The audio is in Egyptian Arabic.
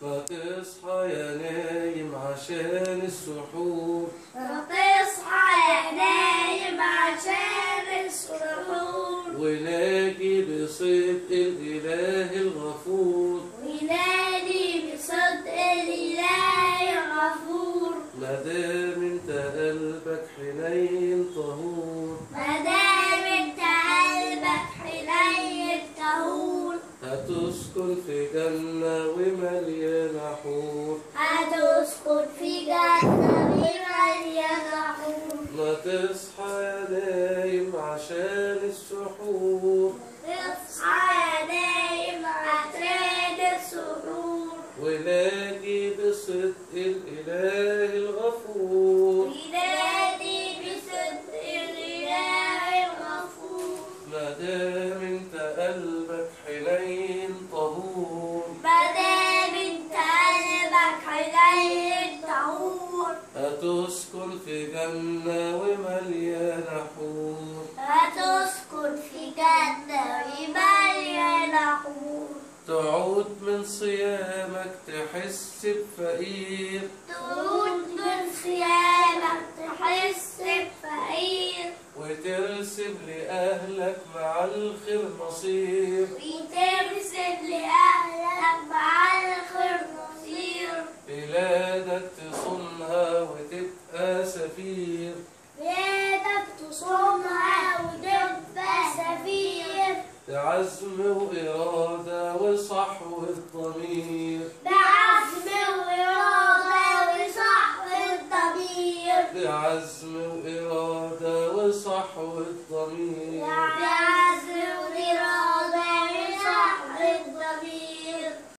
ما تصحى يا نايم عشان السحور فتصحى يا نايم عشان السحور وناجي بصدق الإله الغفور وينادي بصدق الإله الغفور مادام انت قلبك حنين طهور ما دام انت قلبك حنين طهور هتسكن في جنة ومليانة حور هتسكن في جنة مليانة حور ما تصحى يا نايم عشان السحور تصحى يا نايم عشان السحور وناجي بصدق الإله الغفور وينادي بصدق الإله الغفور مادام انت قلبك حنين طهور ما دام انت قلبك حنين طهور هتسكن في جنة ومليانة حور هتسكن في جنة مليانة حور تعود من صيامك تحس بفقير تقود من صيامك تحس بفقير وترسم لأهلك مع الخير مصير وترسل لأهلك مع الخير نصير بلادك تصونها وتبقى سفير بيدك تصومها وتبقى سفير بعزم وإرادة وصحو الضمير بعزم وإرادة وصحو الضمير بعزم وإرادة وصحو الضمير بعزم